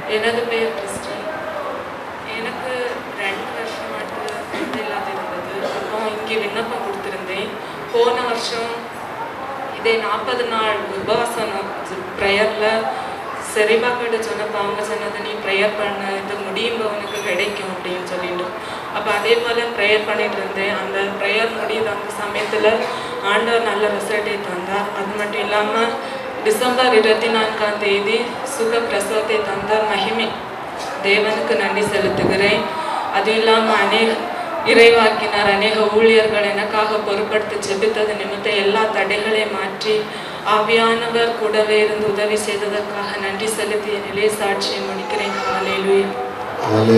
எனது பெயர் கிறிஸ்டின் எனக்கு ரெண்டு வருஷம் மட்டும் குழந்தை இல்லாத இருந்தது அப்போ இங்கே விண்ணப்பம் கொடுத்துருந்தேன் போன வருஷம் இதே நாற்பது நாள் உபவாசம் ப்ரேயரில் செரிபாக்கிட்ட சொன்னப்போ அவங்க சொன்னது நீ ப்ரேயர் பண்ண இது முடியும் உனக்கு கிடைக்கும் அப்படின்னு சொல்லிட்டு அப்போ அதே போல் ப்ரேயர் பண்ணிட்டு இருந்தேன் அந்த ப்ரேயர் முடியுது அந்த சமயத்தில் ஆண்டவர் நல்ல ரிசல்ட்டை தந்தார் அது மட்டும் இல்லாமல் டிசம்பர் இருபத்தி நான்காம் தேதி சுக பிரசவத்தை தந்தார் மகிமை தேவனுக்கு நன்றி செலுத்துகிறேன் அது இல்லாமல் அநேக இறைவாக்கினார் அநேக ஊழியர்கள் எனக்காக பொறுப்படுத்தி ஜெபித்தது நிமித்தம் எல்லா தடைகளையும் மாற்றி ஆவியானவர் கூடவே இருந்து உதவி செய்ததற்காக நன்றி செலுத்திய நிலை சாட்சியை முடிக்கிறேன் ஹalleluya ஹalleluya